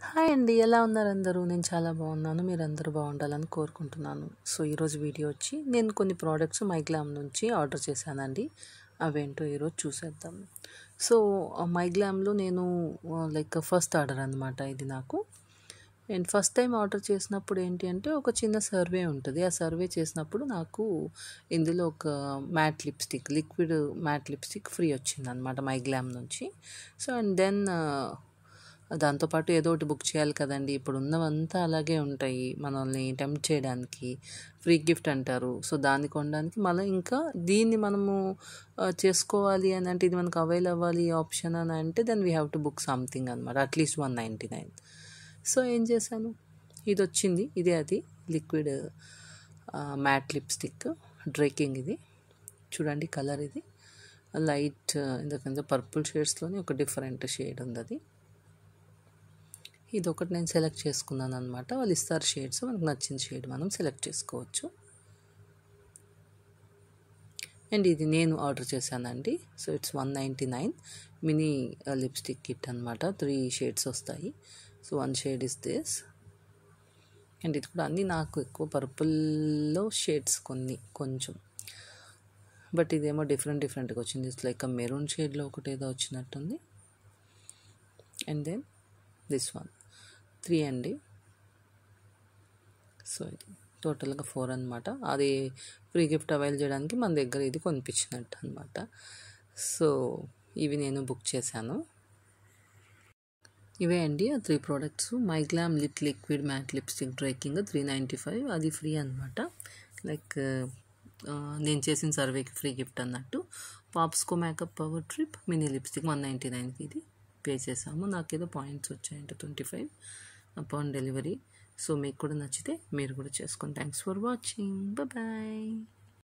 hi అండి ఎలా ఉన్నారు అందరూ నేను చాలా బాగున్నాను మీరు అందరూ బాగుండాలని కోరుకుంటున్నాను సో ఈరోజు వీడియో వచ్చి నేను కొన్ని ప్రోడక్ట్స్ మైగ్లామ్ నుంచి ఆర్డర్ చేశానండి అవేంటో ఈరోజు చూసేద్దాం సో మైగ్లామ్లో నేను లైక్ ఫస్ట్ ఆర్డర్ అనమాట ఇది నాకు అండ్ ఫస్ట్ టైం ఆర్డర్ చేసినప్పుడు ఏంటి అంటే ఒక చిన్న సర్వే ఉంటుంది ఆ సర్వే చేసినప్పుడు నాకు ఇందులో ఒక matte lipstick liquid matte lipstick free వచ్చింది అనమాట మైగ్లామ్ నుంచి సో అండ్ దెన్ దాంతోపాటు ఏదో ఒకటి బుక్ చేయాలి కదండి ఇప్పుడు ఉన్నవంతా అలాగే ఉంటాయి మనల్ని టెంప్ట్ చేయడానికి ఫ్రీ గిఫ్ట్ అంటారు సో దాన్ని కొనడానికి మళ్ళీ ఇంకా దీన్ని మనము చేసుకోవాలి అని అంటే ఇది మనకు అవైల్ అవ్వాలి ఆప్షన్ అని అంటే then we have to book something అనమాట at least one ninety nine so ఏం చేశాను ఇది వచ్చింది ఇదే అది లిక్విడ్ మ్యాట్ లిప్స్టిక్ డ్రేకింగ్ ఇది చూడండి కలర్ ఇది లైట్ ఎందుకంటే పర్పుల్ షేడ్స్లోనే ఒక డిఫరెంట్ షేడ్ ఉంది అది ఇది ఒకటి నేను సెలెక్ట్ చేసుకున్నాను అనమాట వాళ్ళు ఇస్తారు షేడ్స్ మనకు నచ్చిన షేడ్ మనం సెలెక్ట్ చేసుకోవచ్చు అండ్ ఇది నేను ఆర్డర్ చేశానండి so it's one ninety nine mini lipstick kit అనమాట త్రీ షేడ్స్ వస్తాయి so one shade is this and ఇది కూడా అన్నీ నాకు ఎక్కువ పర్పుల్లో షేడ్స్ కొన్ని కొంచెం బట్ ఇదేమో డిఫరెంట్ డిఫరెంట్గా వచ్చింది ఇట్స్ లైక్ మెరూన్ షేడ్లో ఒకటి ఏదో వచ్చినట్టుంది and then this one three అండి సో ఇది టోటల్గా ఫోర్ అనమాట అది ఫ్రీ గిఫ్ట్ అవైల్ చేయడానికి మన దగ్గర ఇది కొనిపించినట్టు అనమాట సో ఇవి నేను బుక్ చేశాను ఇవే అండి ఆ three products MyGlamm lip liquid matte lipstick డ్రైకింగ్ త్రీ నైంటీ ఫైవ్ అది ఫ్రీ అనమాట లైక్ నేను చేసిన సర్వేకి ఫ్రీ గిఫ్ట్ అన్నట్టు పాప్స్కో makeup power trip mini lipstick one ninety నైన్కి ఇది పే చేసాము నాకేదో పాయింట్స్ వచ్చాయంట twenty five upon delivery so మీకు కూడా నచ్చితే మీరు కూడా చేసుకోండి థ్యాంక్స్ ఫర్ వాచింగ్ బాయ్